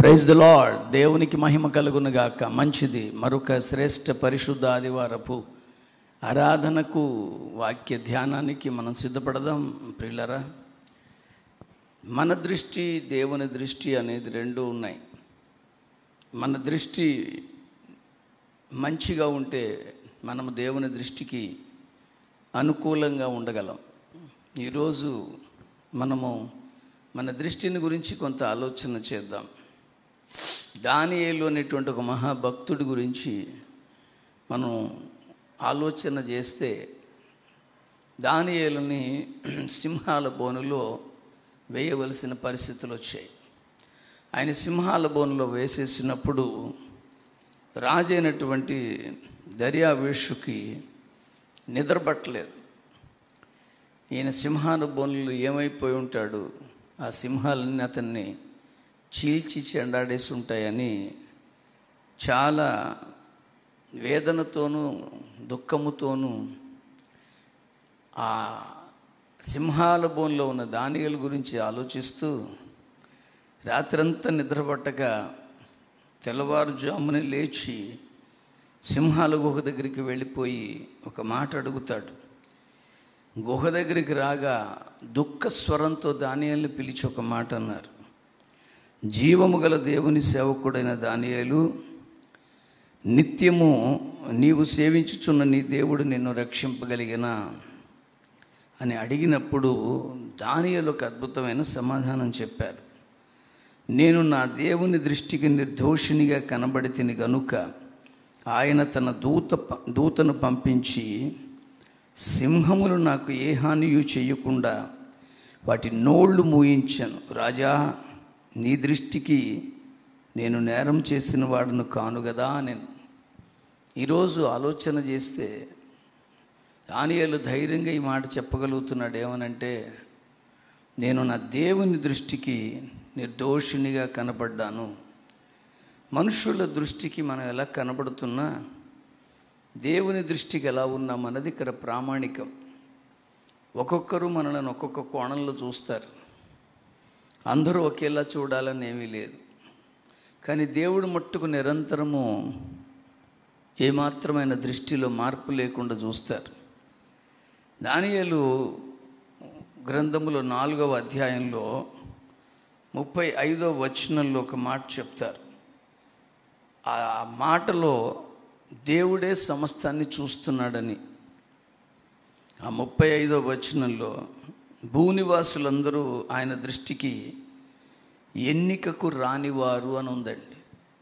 praise the lord దేవునికి మహిమ కలుగును గాక మంచిది మరొక శ్రేష్ఠ పరిశుద్ధ ఆదివారపు ఆరాధనకు వాక్య ధ్యానానికి మనం సిద్ధపడదాం ప్రిల్లరా మన దృష్టి దేవుని దృష్టి అనేది రెండు ఉన్నాయి మన దృష్టి మంచిగా ఉంటే మనము దేవుని దృష్టికి అనుకూలంగా ఉండగలం ఈరోజు మనము మన దృష్టిని గురించి కొంత ఆలోచన చేద్దాం దానియేలు అనేటువంటి ఒక మహాభక్తుడి గురించి మనం ఆలోచన చేస్తే దానియేలుని సింహాల బోనులో వేయవలసిన పరిస్థితులు వచ్చాయి ఆయన సింహాల బోనులో వేసేసినప్పుడు రాజైనటువంటి దర్యావేషుకి నిద్రపట్టలేదు ఈయన సింహాల బోనులు ఏమైపోయి ఉంటాడు ఆ సింహాలన్నీ అతన్ని చీల్చి చెండాడేసి ఉంటాయని చాలా వేదనతోనూ దుఃఖముతోనూ ఆ సింహాల బోన్లో ఉన్న దానియల గురించి ఆలోచిస్తూ రాత్రంతా నిద్రపట్టక తెల్లవారుజామున లేచి సింహాల గుహ దగ్గరికి వెళ్ళిపోయి ఒక మాట అడుగుతాడు గుహ దగ్గరికి రాగా దుఃఖ స్వరంతో దానియాల్ని పిలిచి ఒక మాట అన్నారు జీవము గల దేవుని సేవకుడైన దానియాలు నిత్యము నీవు సేవించుచున్న నీ దేవుడు నిన్ను రక్షింపగలిగిన అని అడిగినప్పుడు దానియాలు ఒక అద్భుతమైన సమాధానం చెప్పారు నేను నా దేవుని దృష్టికి నిర్దోషినిగా కనబడి తిని గనుక ఆయన తన దూత దూతను పంపించి సింహములు నాకు ఏ హానియు చేయకుండా వాటి నోళ్ళు మూయించాను రాజా నీ దృష్టికి నేను నేరం చేసిన వాడును కాను కదా నేను ఈరోజు ఆలోచన చేస్తే దానియాలు ధైర్యంగా ఈ మాట చెప్పగలుగుతున్నాడు ఏమనంటే నేను నా దేవుని దృష్టికి నిర్దోషినిగా కనబడ్డాను మనుషుల దృష్టికి మనం ఎలా కనబడుతున్నా దేవుని దృష్టికి ఎలా ఉన్నాం అన్నది ఇక్కడ ప్రామాణికం ఒక్కొక్కరు మనల్ని ఒక్కొక్క కోణంలో చూస్తారు అందరూ ఒకేలా చూడాలని ఏమీ లేదు కానీ దేవుడు మట్టుకు నిరంతరము ఏమాత్రమైన దృష్టిలో మార్పు లేకుండా చూస్తారు దానియలు గ్రంథములో నాలుగవ అధ్యాయంలో ముప్పై ఐదవ వచనంలో ఒక మాట చెప్తారు ఆ మాటలో దేవుడే సమస్తాన్ని చూస్తున్నాడని ఆ ముప్పై ఐదో వచనంలో భూనివాసులందరూ ఆయన దృష్టికి ఎన్నికకు రానివారు అని ఉందండి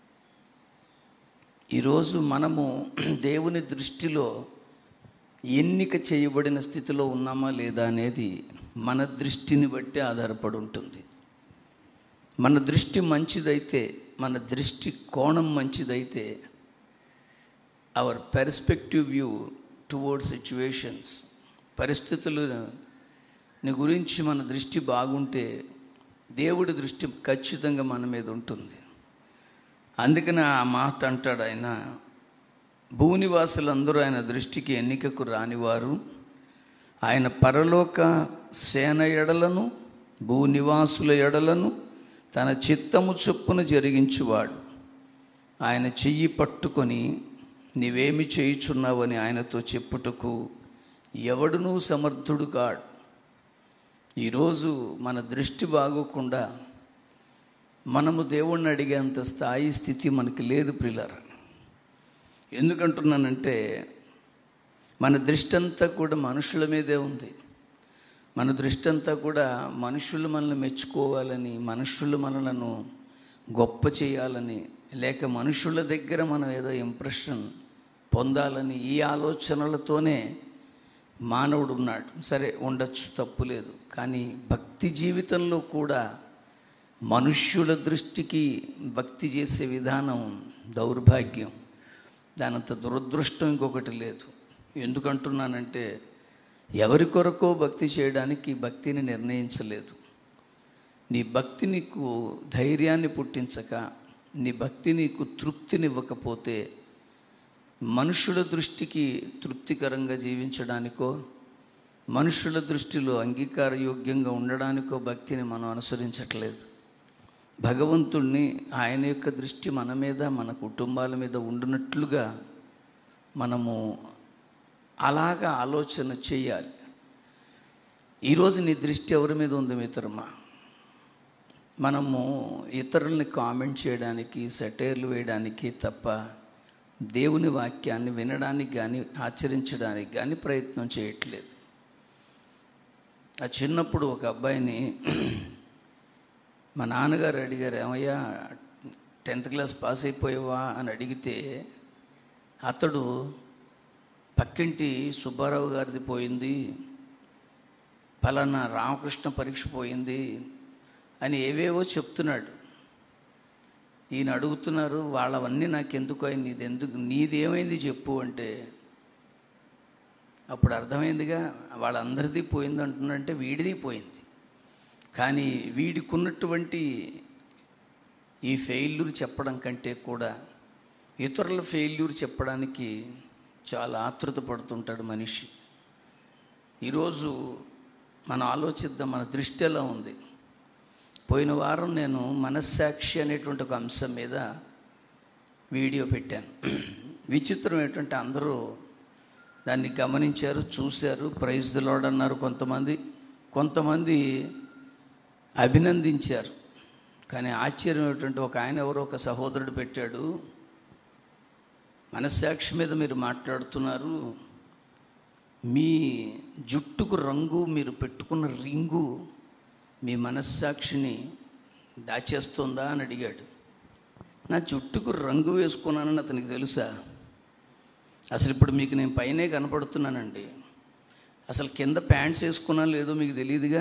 ఈరోజు మనము దేవుని దృష్టిలో ఎన్నిక చేయబడిన స్థితిలో ఉన్నామా లేదా అనేది మన దృష్టిని బట్టి ఆధారపడి ఉంటుంది మన దృష్టి మంచిదైతే మన దృష్టి కోణం మంచిదైతే our perspective view toward situations పరిస్థితులని గురించి మన దృష్టి బాగుంటే దేవుడి దృష్టి ఖచ్చితంగా మన మీద ఉంటుంది అందుకని ఆ మాట అంటాడు ఆయన భూనివాసులందరూ ఆయన దృష్టికి ఎన్నికకు రానివారు ఆయన పరలోక సేన ఎడలను భూనివాసుల ఎడలను తన చిత్తము చొప్పున జరిగించువాడు ఆయన చెయ్యి పట్టుకొని నీవేమి చేయుచున్నావని ఆయనతో చెప్పుటకు ఎవడునూ సమర్థుడు కాడు ఈరోజు మన దృష్టి బాగోకుండా మనము దేవుణ్ణి అడిగేంత స్థాయి స్థితి మనకి లేదు ప్రిలర్ ఎందుకంటున్నానంటే మన దృష్టి అంతా కూడా మనుషుల మీదే ఉంది మన దృష్టి అంతా కూడా మనుషులు మనల్ని మెచ్చుకోవాలని మనుషులు మనలను గొప్ప చేయాలని లేక మనుషుల దగ్గర మనం ఏదో ఇంప్రెషన్ పొందాలని ఈ ఆలోచనలతోనే మానవుడు ఉన్నాడు సరే ఉండొచ్చు తప్పు లేదు కానీ భక్తి జీవితంలో కూడా మనుష్యుల దృష్టికి భక్తి చేసే విధానం దౌర్భాగ్యం దానంత దురదృష్టం ఇంకొకటి లేదు ఎందుకంటున్నానంటే ఎవరి కొరకో భక్తి చేయడానికి భక్తిని నిర్ణయించలేదు నీ భక్తి నీకు ధైర్యాన్ని పుట్టించక నీ భక్తి నీకు తృప్తినివ్వకపోతే మనుషుల దృష్టికి తృప్తికరంగా జీవించడానికో మనుషుల దృష్టిలో అంగీకారయోగ్యంగా ఉండడానికో భక్తిని మనం అనుసరించట్లేదు భగవంతుణ్ణి ఆయన యొక్క దృష్టి మన మీద మన కుటుంబాల మీద ఉండినట్లుగా మనము అలాగా ఆలోచన చేయాలి ఈరోజు నీ దృష్టి ఎవరి మీద ఉంది మిత్రమా మనము ఇతరుల్ని కామెంట్ చేయడానికి సెటైర్లు వేయడానికి తప్ప దేవుని వాక్యాన్ని వినడానికి కానీ ఆచరించడానికి కానీ ప్రయత్నం చేయట్లేదు ఆ చిన్నప్పుడు ఒక అబ్బాయిని మా నాన్నగారు అడిగారు ఏమయ్యా టెన్త్ క్లాస్ పాస్ అయిపోయావా అని అడిగితే అతడు పక్కింటి సుబ్బారావు గారిది పోయింది ఫలానా రామకృష్ణ పరీక్ష పోయింది అని ఏవేవో చెప్తున్నాడు ఈయన అడుగుతున్నారు వాళ్ళవన్నీ నాకు ఎందుకు అయింది నీది ఎందుకు నీదేమైంది చెప్పు అంటే అప్పుడు అర్థమైందిగా వాళ్ళందరిది పోయింది అంటున్నారంటే వీడిది పోయింది కానీ వీడికి ఉన్నటువంటి ఈ ఫెయిల్యూర్ చెప్పడం కంటే కూడా ఇతరుల ఫెయిల్యూర్ చెప్పడానికి చాలా ఆతృత పడుతుంటాడు మనిషి ఈరోజు మనం ఆలోచిద్దాం మన దృష్టి ఎలా ఉంది పోయిన వారం నేను మనస్సాక్షి అనేటువంటి ఒక అంశం మీద వీడియో పెట్టాను విచిత్రం ఏంటంటే అందరూ దాన్ని గమనించారు చూశారు ప్రైజ్ దిలోడ్ అన్నారు కొంతమంది కొంతమంది అభినందించారు కానీ ఆశ్చర్యం ఏంటంటే ఒక ఆయన ఎవరో ఒక సహోదరుడు పెట్టాడు మనస్సాక్షి మీద మీరు మాట్లాడుతున్నారు మీ జుట్టుకు రంగు మీరు పెట్టుకున్న రింగు మీ మనస్సాక్షిని దాచేస్తుందా అని అడిగాడు నా జుట్టుకు రంగు వేసుకున్నానని అతనికి తెలుసా అసలు ఇప్పుడు మీకు నేను పైనే కనపడుతున్నానండి అసలు కింద ప్యాంట్స్ వేసుకున్నా లేదో మీకు తెలియదుగా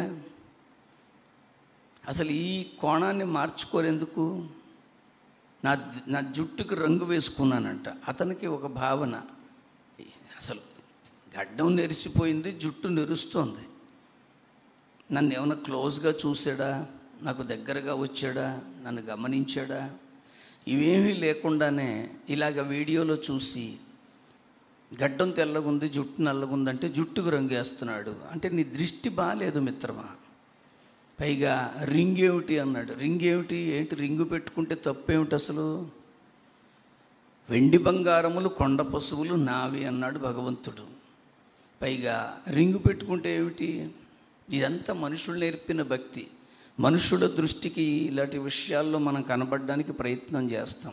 అసలు ఈ కోణాన్ని మార్చుకోరేందుకు నా నా జుట్టుకు రంగు వేసుకున్నానంట అతనికి ఒక భావన అసలు గడ్డం నెరిసిపోయింది జుట్టు నెరుస్తోంది నన్ను ఏమైనా క్లోజ్గా చూసాడా నాకు దగ్గరగా వచ్చాడా నన్ను గమనించాడా ఇవేమీ లేకుండానే ఇలాగ వీడియోలో చూసి గడ్డం తెల్లగుంది జుట్టు నల్లగుందంటే జుట్టుకు రంగు వేస్తున్నాడు అంటే నీ దృష్టి బాగాలేదు మిత్రమా పైగా రింగ్ ఏమిటి అన్నాడు రింగ్ ఏమిటి ఏంటి రింగు పెట్టుకుంటే తప్పేమిటి అసలు వెండి బంగారములు కొండ పశువులు నావి అన్నాడు భగవంతుడు పైగా రింగు పెట్టుకుంటే ఏమిటి ఇదంతా మనుషులు నేర్పిన భక్తి మనుషుల దృష్టికి ఇలాంటి విషయాల్లో మనం కనబడడానికి ప్రయత్నం చేస్తాం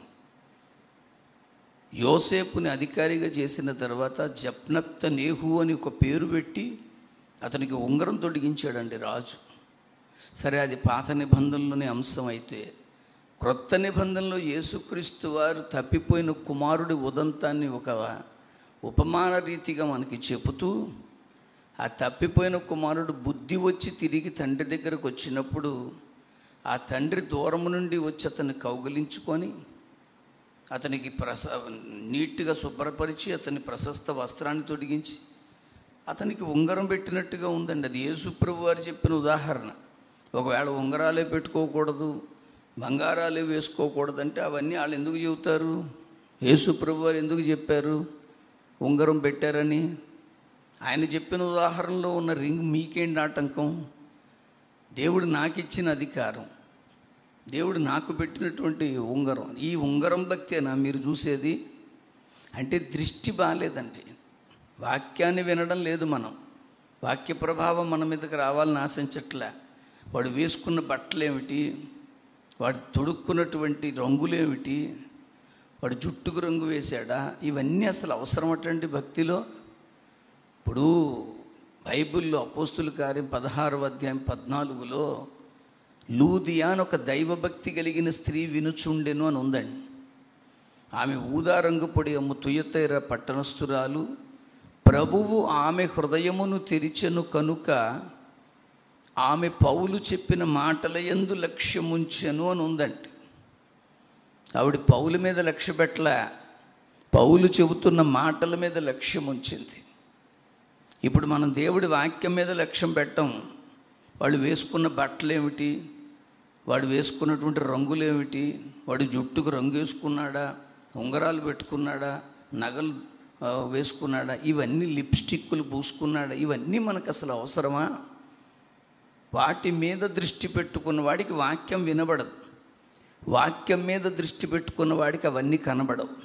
యోసేపుని అధికారిగా చేసిన తర్వాత జప్నప్త నేహు అని ఒక పేరు పెట్టి అతనికి ఉంగరం తొడిగించాడండి రాజు సరే అది పాత నిబంధనలోని అంశం అయితే క్రొత్త నిబంధనలో యేసుక్రీస్తు వారు తప్పిపోయిన కుమారుడి ఉదంతాన్ని ఒక ఉపమాన రీతిగా మనకి చెబుతూ ఆ తప్పిపోయిన కుమారుడు బుద్ధి వచ్చి తిరిగి తండ్రి దగ్గరకు వచ్చినప్పుడు ఆ తండ్రి దూరం నుండి వచ్చి అతన్ని కౌగిలించుకొని అతనికి ప్రస నీట్గా శుభ్రపరిచి అతని ప్రశస్త వస్త్రాన్ని తొడిగించి అతనికి ఉంగరం పెట్టినట్టుగా ఉందండి అది యేసుప్రభు వారు చెప్పిన ఉదాహరణ ఒకవేళ ఉంగరాలే పెట్టుకోకూడదు బంగారాలే వేసుకోకూడదు అంటే అవన్నీ వాళ్ళు ఎందుకు చెబుతారు యేసుప్రభు వారు ఎందుకు చెప్పారు ఉంగరం పెట్టారని ఆయన చెప్పిన ఉదాహరణలో ఉన్న రింగ్ మీకేంటి ఆటంకం దేవుడు నాకు ఇచ్చిన అధికారం దేవుడు నాకు పెట్టినటువంటి ఉంగరం ఈ ఉంగరం భక్తేనా మీరు చూసేది అంటే దృష్టి బాగాలేదండి వాక్యాన్ని వినడం లేదు మనం వాక్య ప్రభావం మన మీదకి రావాలని ఆశించట్లే వాడు వేసుకున్న బట్టలు ఏమిటి వాడు తొడుక్కున్నటువంటి రంగులేమిటి వాడు జుట్టుకు రంగు వేశాడా ఇవన్నీ అసలు అవసరమటండి భక్తిలో ఇప్పుడు బైబిల్లో అపోస్తుల కార్యం పదహారవ అధ్యాయం పద్నాలుగులో లూదియా అని ఒక దైవభక్తి కలిగిన స్త్రీ వినుచుండెను అని ఉందండి ఆమె ఊదారంగు పొడి అమ్ము తుయతైర పట్టణస్థురాలు ప్రభువు ఆమె హృదయమును తెరిచెను కనుక ఆమె పౌలు చెప్పిన మాటల ఎందు లక్ష్యముంచెను అని ఉందండి ఆవిడ పౌలు మీద లక్ష్య పెట్టలే పౌలు చెబుతున్న మాటల మీద లక్ష్యం ఉంచింది ఇప్పుడు మనం దేవుడి వాక్యం మీద లక్ష్యం పెట్టం వాళ్ళు వేసుకున్న బట్టలు ఏమిటి వాడు వేసుకున్నటువంటి రంగులు ఏమిటి వాడు జుట్టుకు రంగు వేసుకున్నాడా ఉంగరాలు పెట్టుకున్నాడా నగలు ఆ, వేసుకున్నాడా ఇవన్నీ లిప్స్టిక్లు పూసుకున్నాడా ఇవన్నీ మనకు అసలు అవసరమా వాటి మీద దృష్టి పెట్టుకున్న వాడికి వాక్యం వినబడదు వాక్యం మీద దృష్టి పెట్టుకున్న వాడికి అవన్నీ కనబడవు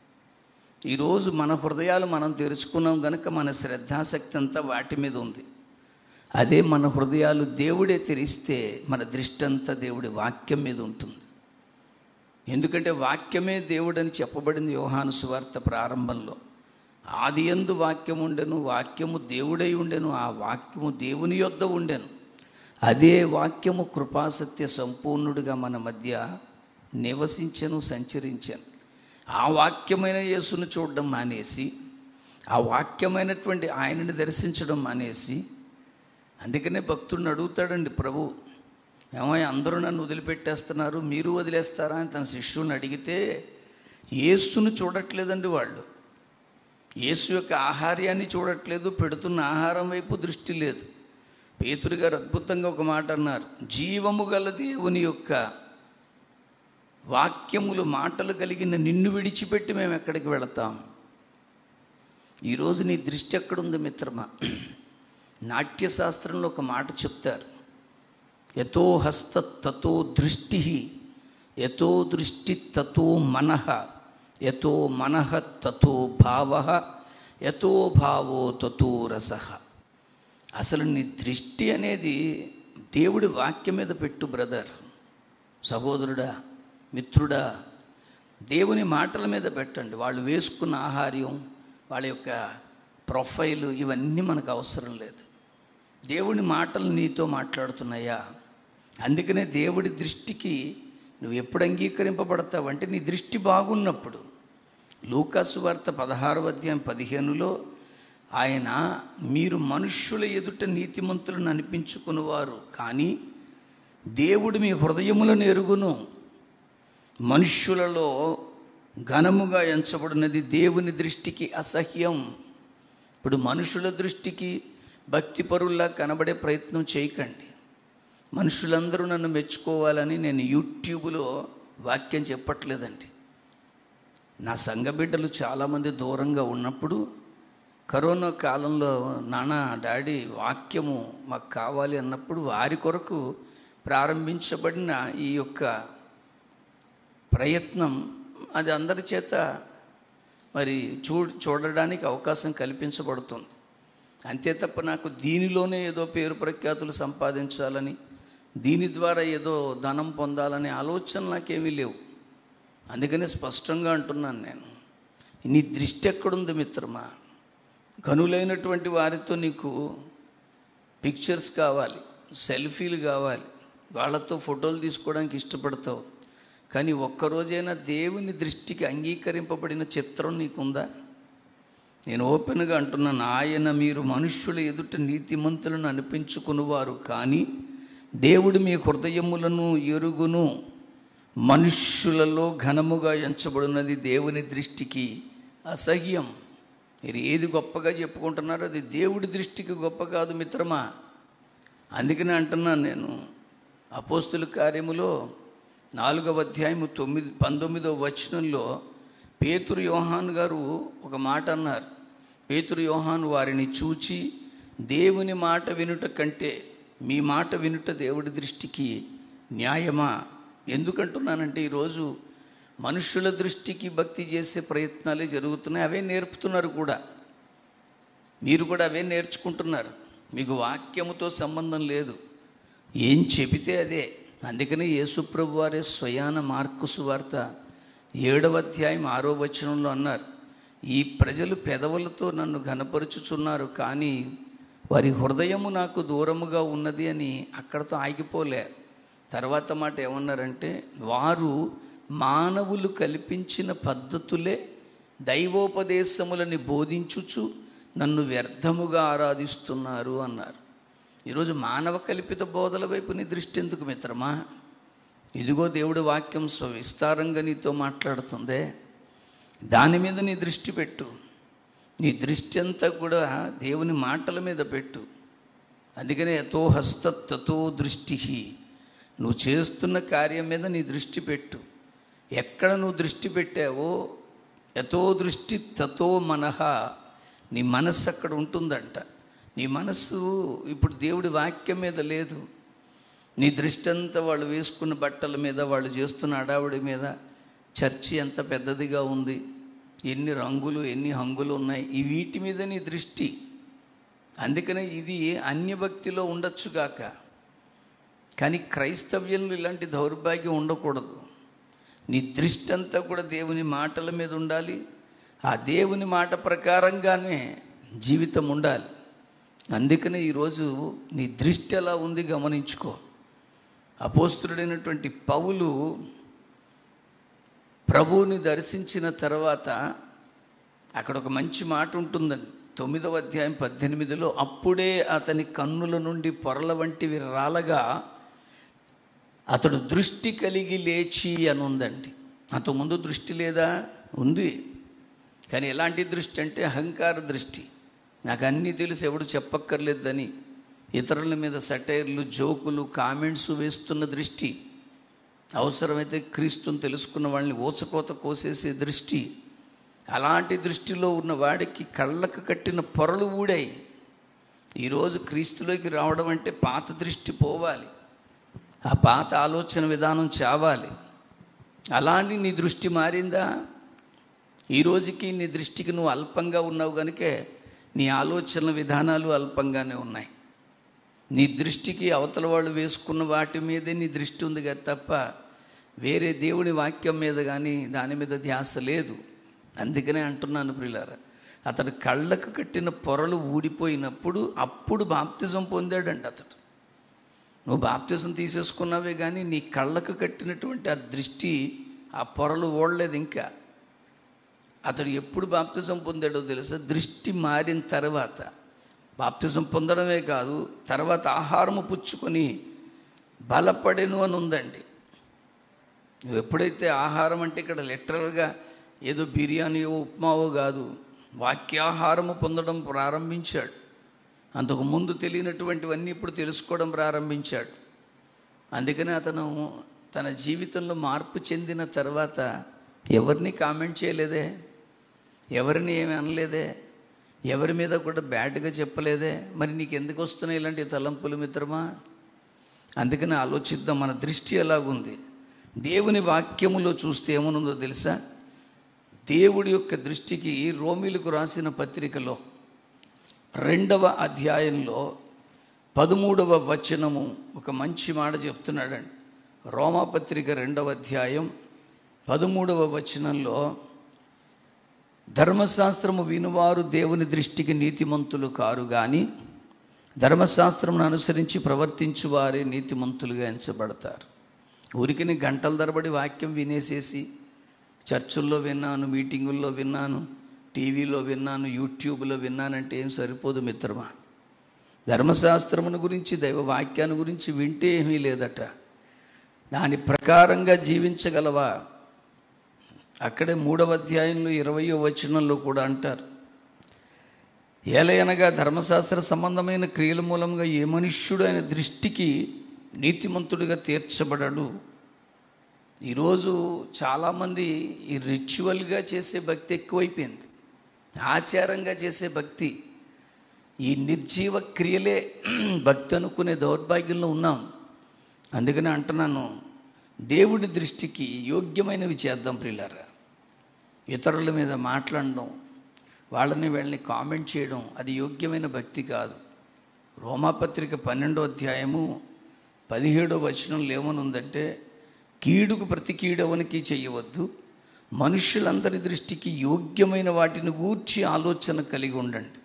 ఈరోజు మన హృదయాలు మనం తెరుచుకున్నాం కనుక మన శ్రద్ధాశక్తి అంతా వాటి మీద ఉంది అదే మన హృదయాలు దేవుడే తెరిస్తే మన దృష్టి అంతా దేవుడి వాక్యం మీద ఉంటుంది ఎందుకంటే వాక్యమే దేవుడని చెప్పబడింది యోహాను సువార్త ప్రారంభంలో ఆది ఎందు వాక్యం ఉండెను వాక్యము దేవుడై ఉండెను ఆ వాక్యము దేవుని యొద్ద ఉండెను అదే వాక్యము కృపాసత్య సంపూర్ణుడిగా మన మధ్య నివసించను సంచరించాను ఆ వాక్యమైన యేసును చూడడం మానేసి ఆ వాక్యమైనటువంటి ఆయనని దర్శించడం మానేసి అందుకనే భక్తుడిని అడుగుతాడండి ప్రభు ఏమో అందరూ నన్ను వదిలిపెట్టేస్తున్నారు మీరు వదిలేస్తారా అని తన శిష్యుని అడిగితే యేసును చూడట్లేదండి వాళ్ళు యేసు యొక్క ఆహార్యాన్ని చూడట్లేదు పెడుతున్న ఆహారం వైపు దృష్టి లేదు పేతురు గారు అద్భుతంగా ఒక మాట అన్నారు జీవము గల దేవుని యొక్క వాక్యములు మాటలు కలిగిన నిన్ను విడిచిపెట్టి మేము ఎక్కడికి వెళతాం ఈరోజు నీ దృష్టి ఎక్కడుంది మిత్రమా నాట్యశాస్త్రంలో ఒక మాట చెప్తారు యతో హస్త తతో దృష్టి యతో దృష్టి తతో మనః యతో మనః తతో భావ యతో భావో తతో రస అసలు నీ దృష్టి అనేది దేవుడి వాక్యం మీద పెట్టు బ్రదర్ సహోదరుడా మిత్రుడా దేవుని మాటల మీద పెట్టండి వాళ్ళు వేసుకున్న ఆహార్యం వాళ్ళ యొక్క ప్రొఫైల్ ఇవన్నీ మనకు అవసరం లేదు దేవుని మాటలు నీతో మాట్లాడుతున్నాయా అందుకనే దేవుడి దృష్టికి నువ్వు ఎప్పుడు అంగీకరింపబడతావంటే నీ దృష్టి బాగున్నప్పుడు లూకాసు వార్త పదహారవ అధ్యాయం పదిహేనులో ఆయన మీరు మనుష్యుల ఎదుట నీతిమంతులను అనిపించుకునేవారు కానీ దేవుడు మీ హృదయములను ఎరుగును మనుష్యులలో ఘనముగా ఎంచబడినది దేవుని దృష్టికి అసహ్యం ఇప్పుడు మనుషుల దృష్టికి భక్తిపరుల్లా కనబడే ప్రయత్నం చేయకండి మనుషులందరూ నన్ను మెచ్చుకోవాలని నేను యూట్యూబ్లో వాక్యం చెప్పట్లేదండి నా సంఘ బిడ్డలు చాలామంది దూరంగా ఉన్నప్పుడు కరోనా కాలంలో నాన్న డాడీ వాక్యము మాకు కావాలి అన్నప్పుడు వారి కొరకు ప్రారంభించబడిన ఈ యొక్క ప్రయత్నం అది అందరి చేత మరి చూ చూడడానికి అవకాశం కల్పించబడుతుంది అంతే తప్ప నాకు దీనిలోనే ఏదో పేరు ప్రఖ్యాతులు సంపాదించాలని దీని ద్వారా ఏదో ధనం పొందాలనే ఆలోచన నాకేమీ లేవు అందుకనే స్పష్టంగా అంటున్నాను నేను నీ దృష్టి ఎక్కడుంది మిత్రమా గనులైనటువంటి వారితో నీకు పిక్చర్స్ కావాలి సెల్ఫీలు కావాలి వాళ్ళతో ఫోటోలు తీసుకోవడానికి ఇష్టపడతావు కానీ ఒక్కరోజైనా దేవుని దృష్టికి అంగీకరింపబడిన చిత్రం నీకుందా నేను ఓపెన్గా అంటున్నాను ఆయన మీరు మనుష్యుల ఎదుట నీతిమంతులను అనిపించుకునేవారు కానీ దేవుడు మీ హృదయములను ఎరుగును మనుష్యులలో ఘనముగా ఎంచబడినది దేవుని దృష్టికి అసహ్యం మీరు ఏది గొప్పగా చెప్పుకుంటున్నారో అది దేవుడి దృష్టికి గొప్ప కాదు మిత్రమా అందుకనే అంటున్నాను నేను అపోస్తుల కార్యములో నాలుగవ అధ్యాయము తొమ్మిది పంతొమ్మిదవ వచనంలో పేతురు యోహాన్ గారు ఒక మాట అన్నారు పేతురు యోహాన్ వారిని చూచి దేవుని మాట వినుట కంటే మీ మాట వినుట దేవుడి దృష్టికి న్యాయమా ఎందుకంటున్నానంటే ఈరోజు మనుషుల దృష్టికి భక్తి చేసే ప్రయత్నాలే జరుగుతున్నాయి అవే నేర్పుతున్నారు కూడా మీరు కూడా అవే నేర్చుకుంటున్నారు మీకు వాక్యముతో సంబంధం లేదు ఏం చెబితే అదే అందుకని యేసుప్రభు వారే స్వయాన మార్కు సువార్త ఏడవ అధ్యాయం ఆరో వచనంలో అన్నారు ఈ ప్రజలు పెదవులతో నన్ను ఘనపరుచుచున్నారు కానీ వారి హృదయము నాకు దూరముగా ఉన్నది అని అక్కడతో ఆగిపోలే తర్వాత మాట ఏమన్నారంటే వారు మానవులు కల్పించిన పద్ధతులే దైవోపదేశములని బోధించుచు నన్ను వ్యర్థముగా ఆరాధిస్తున్నారు అన్నారు ఈరోజు మానవ కల్పిత బోధల వైపు నీ దృష్టి ఎందుకు మిత్రమా ఇదిగో దేవుడి వాక్యం విస్తారంగా నీతో మాట్లాడుతుందే దాని మీద నీ దృష్టి పెట్టు నీ దృష్టి అంతా కూడా దేవుని మాటల మీద పెట్టు అందుకనే ఎతో హస్త తతో దృష్టి నువ్వు చేస్తున్న కార్యం మీద నీ దృష్టి పెట్టు ఎక్కడ నువ్వు దృష్టి పెట్టావో ఎతో దృష్టి తతో మనహ నీ మనస్సు అక్కడ ఉంటుందంట నీ మనస్సు ఇప్పుడు దేవుడి వాక్యం మీద లేదు నీ దృష్టి అంతా వాళ్ళు వేసుకున్న బట్టల మీద వాళ్ళు చేస్తున్న అడావుడి మీద చర్చి ఎంత పెద్దదిగా ఉంది ఎన్ని రంగులు ఎన్ని హంగులు ఉన్నాయి ఈ వీటి మీద నీ దృష్టి అందుకనే ఇది అన్యభక్తిలో ఉండొచ్చు గాక కానీ క్రైస్తవ్యంలో ఇలాంటి దౌర్భాగ్యం ఉండకూడదు నీ దృష్టి అంతా కూడా దేవుని మాటల మీద ఉండాలి ఆ దేవుని మాట ప్రకారంగానే జీవితం ఉండాలి అందుకనే ఈరోజు నీ దృష్టి ఎలా ఉంది గమనించుకో అపోస్తుడైనటువంటి పౌలు ప్రభువుని దర్శించిన తర్వాత అక్కడ ఒక మంచి మాట ఉంటుందండి తొమ్మిదవ అధ్యాయం పద్దెనిమిదిలో అప్పుడే అతని కన్నుల నుండి పొరల వంటివి రాలగా అతడు దృష్టి కలిగి లేచి అని ఉందండి అంతకుముందు దృష్టి లేదా ఉంది కానీ ఎలాంటి దృష్టి అంటే అహంకార దృష్టి నాకు అన్నీ తెలుసు ఎవడు చెప్పక్కర్లేదని ఇతరుల మీద సటైర్లు జోకులు కామెంట్స్ వేస్తున్న దృష్టి అవసరమైతే క్రీస్తుని తెలుసుకున్న వాళ్ళని ఊచకోత కోసేసే దృష్టి అలాంటి దృష్టిలో ఉన్న వాడికి కళ్ళకు కట్టిన పొరలు ఊడాయి ఈరోజు క్రీస్తులోకి రావడం అంటే పాత దృష్టి పోవాలి ఆ పాత ఆలోచన విధానం చావాలి అలాంటి నీ దృష్టి మారిందా ఈ రోజుకి నీ దృష్టికి నువ్వు అల్పంగా ఉన్నావు కనుకే నీ ఆలోచన విధానాలు అల్పంగానే ఉన్నాయి నీ దృష్టికి అవతల వాళ్ళు వేసుకున్న వాటి మీదే నీ దృష్టి ఉంది కదా తప్ప వేరే దేవుని వాక్యం మీద కానీ దాని మీద ధ్యాస లేదు అందుకనే అంటున్నాను ప్రియులారా అతడు కళ్ళకు కట్టిన పొరలు ఊడిపోయినప్పుడు అప్పుడు బాప్తిజం పొందాడండి అతడు నువ్వు బాప్తిజం తీసేసుకున్నావే కానీ నీ కళ్ళకు కట్టినటువంటి ఆ దృష్టి ఆ పొరలు ఓడలేదు ఇంకా అతడు ఎప్పుడు బాప్తిజం పొందాడో తెలుసా దృష్టి మారిన తర్వాత బాప్తిజం పొందడమే కాదు తర్వాత ఆహారము పుచ్చుకొని బలపడెను అని ఉందండి నువ్వు ఎప్పుడైతే ఆహారం అంటే ఇక్కడ లిటరల్గా ఏదో బిర్యానీయో ఉప్మావో కాదు వాక్యాహారము పొందడం ప్రారంభించాడు అంతకు ముందు తెలియనటువంటివన్నీ ఇప్పుడు తెలుసుకోవడం ప్రారంభించాడు అందుకని అతను తన జీవితంలో మార్పు చెందిన తర్వాత ఎవరిని కామెంట్ చేయలేదే ఎవరిని ఏమి అనలేదే ఎవరి మీద కూడా బ్యాడ్గా చెప్పలేదే మరి నీకు ఎందుకు వస్తున్నాయి ఇలాంటి తలంపులు మిత్రమా అందుకని ఆలోచిద్దాం మన దృష్టి ఎలాగుంది దేవుని వాక్యములో చూస్తే ఏమనుందో తెలుసా దేవుడి యొక్క దృష్టికి రోమిలకు రాసిన పత్రికలో రెండవ అధ్యాయంలో పదమూడవ వచనము ఒక మంచి మాట చెప్తున్నాడండి రోమాపత్రిక రెండవ అధ్యాయం పదమూడవ వచనంలో ధర్మశాస్త్రము వినువారు దేవుని దృష్టికి నీతిమంతులు కారు కానీ ధర్మశాస్త్రమును అనుసరించి ప్రవర్తించు వారే నీతిమంతులుగా ఎంచబడతారు ఊరికిని గంటల తరబడి వాక్యం వినేసేసి చర్చుల్లో విన్నాను మీటింగుల్లో విన్నాను టీవీలో విన్నాను యూట్యూబ్లో విన్నానంటే ఏం సరిపోదు మిత్రమా ధర్మశాస్త్రమును గురించి దైవ వాక్యాన్ని గురించి వింటే ఏమీ లేదట దాని ప్రకారంగా జీవించగలవా అక్కడే మూడవ అధ్యాయంలో ఇరవయో వచనంలో కూడా అంటారు ఏలయనగా ధర్మశాస్త్ర సంబంధమైన క్రియల మూలంగా ఏ మనుష్యుడు ఆయన దృష్టికి నీతిమంతుడిగా తీర్చబడడు ఈరోజు చాలామంది ఈ రిచువల్గా చేసే భక్తి ఎక్కువైపోయింది ఆచారంగా చేసే భక్తి ఈ నిర్జీవ క్రియలే భక్తి అనుకునే దౌర్భాగ్యంలో ఉన్నాం అందుకనే అంటున్నాను దేవుడి దృష్టికి యోగ్యమైనవి చేద్దాం ప్రియులారా ఇతరుల మీద మాట్లాడడం వాళ్ళని వీళ్ళని కామెంట్ చేయడం అది యోగ్యమైన భక్తి కాదు రోమాపత్రిక పన్నెండో అధ్యాయము పదిహేడో వచనంలో ఏమనుందంటే కీడుకు ప్రతి కీడవనికి చేయవద్దు మనుషులందరి దృష్టికి యోగ్యమైన వాటిని గూర్చి ఆలోచన కలిగి ఉండండి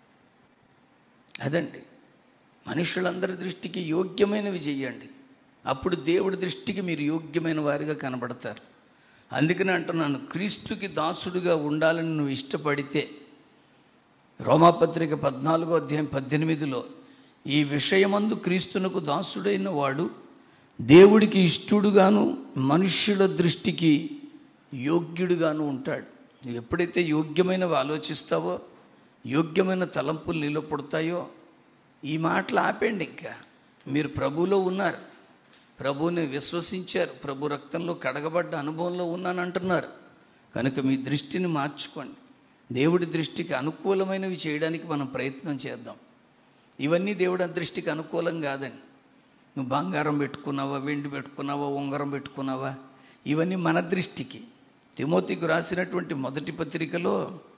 అదండి మనుషులందరి దృష్టికి యోగ్యమైనవి చెయ్యండి అప్పుడు దేవుడి దృష్టికి మీరు యోగ్యమైన వారిగా కనబడతారు అందుకని అంటున్నాను క్రీస్తుకి దాసుడుగా ఉండాలని నువ్వు ఇష్టపడితే రోమాపత్రిక పద్నాలుగో అధ్యాయం పద్దెనిమిదిలో ఈ విషయమందు క్రీస్తునకు దాసుడైన వాడు దేవుడికి ఇష్టడుగాను మనుష్యుల దృష్టికి యోగ్యుడుగాను ఉంటాడు నువ్వు ఎప్పుడైతే యోగ్యమైనవి ఆలోచిస్తావో యోగ్యమైన తలంపులు నీలో పుడతాయో ఈ మాటలు ఆపేయండి ఇంకా మీరు ప్రభువులో ఉన్నారు ప్రభువుని విశ్వసించారు ప్రభు రక్తంలో కడగబడ్డ అనుభవంలో ఉన్నాను అంటున్నారు కనుక మీ దృష్టిని మార్చుకోండి దేవుడి దృష్టికి అనుకూలమైనవి చేయడానికి మనం ప్రయత్నం చేద్దాం ఇవన్నీ దేవుడి దృష్టికి అనుకూలం కాదండి నువ్వు బంగారం పెట్టుకున్నావా వెండి పెట్టుకున్నావా ఉంగరం పెట్టుకున్నావా ఇవన్నీ మన దృష్టికి తిమోతికి రాసినటువంటి మొదటి పత్రికలో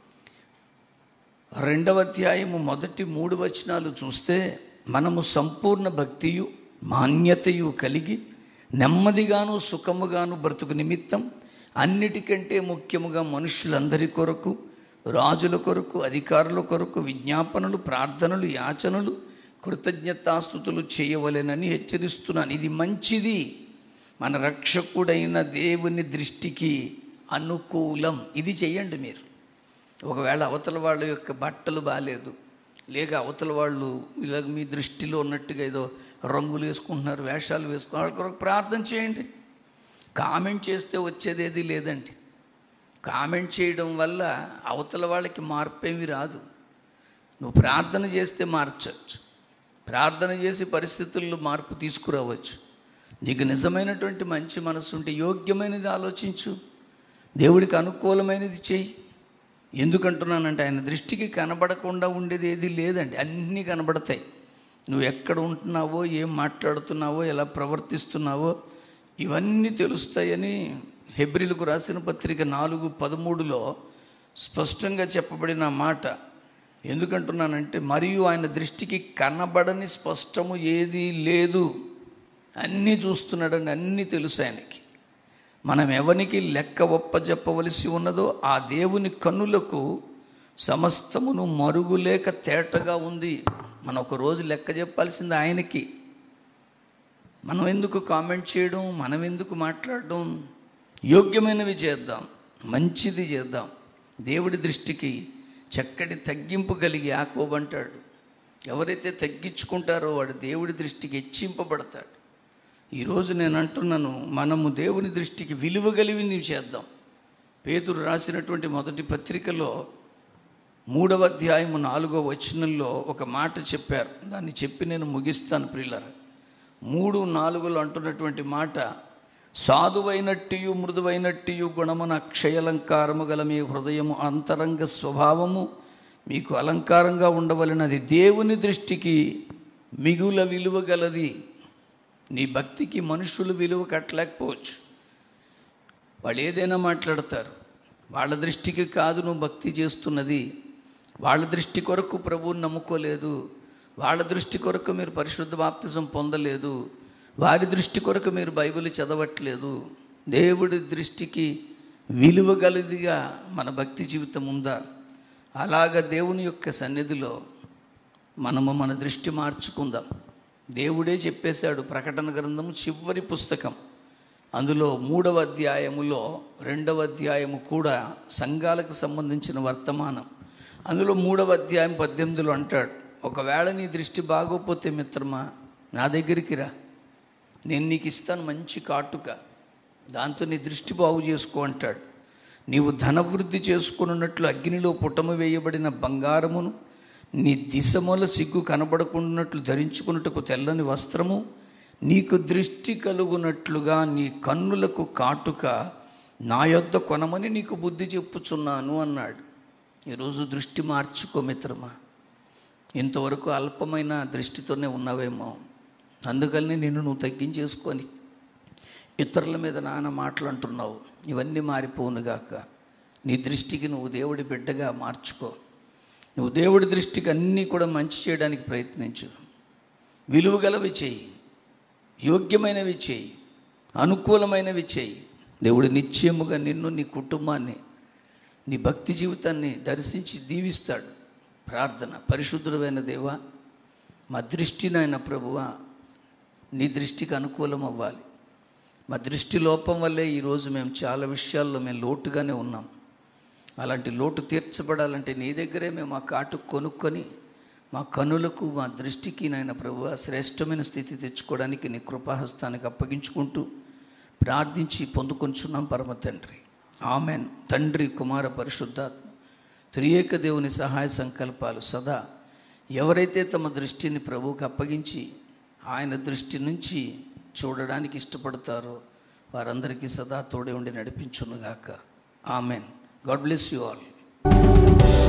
రెండవ అధ్యాయము మొదటి మూడు వచనాలు చూస్తే మనము సంపూర్ణ భక్తియు మాన్యతయు కలిగి నెమ్మదిగాను సుఖముగాను బ్రతుకు నిమిత్తం అన్నిటికంటే ముఖ్యముగా మనుషులందరి కొరకు రాజుల కొరకు అధికారుల కొరకు విజ్ఞాపనలు ప్రార్థనలు యాచనలు కృతజ్ఞతాస్థుతులు చేయవలెనని హెచ్చరిస్తున్నాను ఇది మంచిది మన రక్షకుడైన దేవుని దృష్టికి అనుకూలం ఇది చెయ్యండి మీరు ఒకవేళ అవతల వాళ్ళ యొక్క బట్టలు బాగాలేదు లేక అవతల వాళ్ళు ఇలా మీ దృష్టిలో ఉన్నట్టుగా ఏదో రంగులు వేసుకుంటున్నారు వేషాలు వేసుకున్నారు వాళ్ళ కొరకు ప్రార్థన చేయండి కామెంట్ చేస్తే వచ్చేది ఏది లేదండి కామెంట్ చేయడం వల్ల అవతల వాళ్ళకి మార్పు ఏమీ రాదు నువ్వు ప్రార్థన చేస్తే మార్చచ్చు ప్రార్థన చేసి పరిస్థితుల్లో మార్పు తీసుకురావచ్చు నీకు నిజమైనటువంటి మంచి మనసు ఉంటే యోగ్యమైనది ఆలోచించు దేవుడికి అనుకూలమైనది చెయ్యి ఎందుకంటున్నానంటే ఆయన దృష్టికి కనబడకుండా ఉండేది ఏది లేదండి అన్నీ కనబడతాయి నువ్వు ఎక్కడ ఉంటున్నావో ఏం మాట్లాడుతున్నావో ఎలా ప్రవర్తిస్తున్నావో ఇవన్నీ తెలుస్తాయని హెబ్రిలకు రాసిన పత్రిక నాలుగు పదమూడులో స్పష్టంగా చెప్పబడిన మాట ఎందుకంటున్నానంటే మరియు ఆయన దృష్టికి కనబడని స్పష్టము ఏది లేదు అన్నీ చూస్తున్నాడండి అన్నీ తెలుసు ఆయనకి మనం ఎవనికి లెక్క ఒప్పజెప్పవలసి ఉన్నదో ఆ దేవుని కన్నులకు సమస్తమును మరుగులేక తేటగా ఉంది మనం ఒక రోజు లెక్క చెప్పాల్సింది ఆయనకి మనం ఎందుకు కామెంట్ చేయడం మనం ఎందుకు మాట్లాడడం యోగ్యమైనవి చేద్దాం మంచిది చేద్దాం దేవుడి దృష్టికి చక్కటి తగ్గింపు కలిగి ఆకోబంటాడు ఎవరైతే తగ్గించుకుంటారో వాడు దేవుడి దృష్టికి హెచ్చింపబడతాడు ఈరోజు నేను అంటున్నాను మనము దేవుని దృష్టికి విలువ కలిగి చేద్దాం పేతురు రాసినటువంటి మొదటి పత్రికలో మూడవ అధ్యాయము నాలుగవ వచనంలో ఒక మాట చెప్పారు దాన్ని చెప్పి నేను ముగిస్తాను ప్రిల్లర్ మూడు నాలుగులో అంటున్నటువంటి మాట సాధువైనట్టియు మృదువైనట్టియు గుణమున అక్షయలంకారము గల మీ హృదయము అంతరంగ స్వభావము మీకు అలంకారంగా ఉండవలనది దేవుని దృష్టికి మిగుల విలువ గలది నీ భక్తికి మనుషులు విలువ కట్టలేకపోవచ్చు వాళ్ళు ఏదైనా మాట్లాడతారు వాళ్ళ దృష్టికి కాదు నువ్వు భక్తి చేస్తున్నది వాళ్ళ దృష్టి కొరకు ప్రభువుని నమ్ముకోలేదు వాళ్ళ దృష్టి కొరకు మీరు పరిశుద్ధ బాప్తిజం పొందలేదు వారి దృష్టి కొరకు మీరు బైబిల్ చదవట్లేదు దేవుడి దృష్టికి విలువ గలదిగా మన భక్తి జీవితం ఉందా అలాగ దేవుని యొక్క సన్నిధిలో మనము మన దృష్టి మార్చుకుందాం దేవుడే చెప్పేశాడు ప్రకటన గ్రంథము చివరి పుస్తకం అందులో మూడవ అధ్యాయములో రెండవ అధ్యాయము కూడా సంఘాలకు సంబంధించిన వర్తమానం అందులో మూడవ అధ్యాయం పద్దెనిమిదిలో అంటాడు ఒకవేళ నీ దృష్టి బాగోపోతే మిత్రమా నా దగ్గరికి రా నేను నీకు ఇస్తాను మంచి కాటుక దాంతో నీ దృష్టి బాగు చేసుకో అంటాడు నీవు ధనవృద్ధి చేసుకున్నట్లు అగ్నిలో పుటము వేయబడిన బంగారమును నీ దిశముల సిగ్గు కనబడకున్నట్లు ధరించుకున్నట్టుకు తెల్లని వస్త్రము నీకు దృష్టి కలుగునట్లుగా నీ కన్నులకు కాటుక నా యొద్ద కొనమని నీకు బుద్ధి చెప్పుచున్నాను అన్నాడు ఈరోజు దృష్టి మార్చుకో మిత్రమా ఇంతవరకు అల్పమైన దృష్టితోనే ఉన్నావేమో అందుకని నిన్ను నువ్వు తగ్గించేసుకొని ఇతరుల మీద నాన్న మాటలు అంటున్నావు ఇవన్నీ మారిపోనుగాక నీ దృష్టికి నువ్వు దేవుడి బిడ్డగా మార్చుకో నువ్వు దేవుడి దృష్టికి అన్నీ కూడా మంచి చేయడానికి ప్రయత్నించు విలువగలవి చేయి యోగ్యమైనవి చేయి అనుకూలమైనవి చేయి దేవుడు నిశ్చయముగా నిన్ను నీ కుటుంబాన్ని నీ భక్తి జీవితాన్ని దర్శించి దీవిస్తాడు ప్రార్థన పరిశుద్ధుడైన దేవా మా దృష్టి నాయన ప్రభువా నీ దృష్టికి అనుకూలం అవ్వాలి మా దృష్టి లోపం వల్లే ఈరోజు మేము చాలా విషయాల్లో మేము లోటుగానే ఉన్నాం అలాంటి లోటు తీర్చబడాలంటే నీ దగ్గరే మేము ఆ కాటు కొనుక్కొని మా కనులకు మా దృష్టికి నాయన ప్రభు శ్రేష్టమైన స్థితి తెచ్చుకోవడానికి నీ కృపాహస్తానికి అప్పగించుకుంటూ ప్రార్థించి పొందుకొంచున్నాం పరమ తండ్రి ఆమెన్ తండ్రి కుమార పరిశుద్ధాత్మ త్రియేక దేవుని సహాయ సంకల్పాలు సదా ఎవరైతే తమ దృష్టిని ప్రభువుకి అప్పగించి ఆయన దృష్టి నుంచి చూడడానికి ఇష్టపడతారో వారందరికీ సదా తోడే ఉండి నడిపించునుగాక amen God bless you all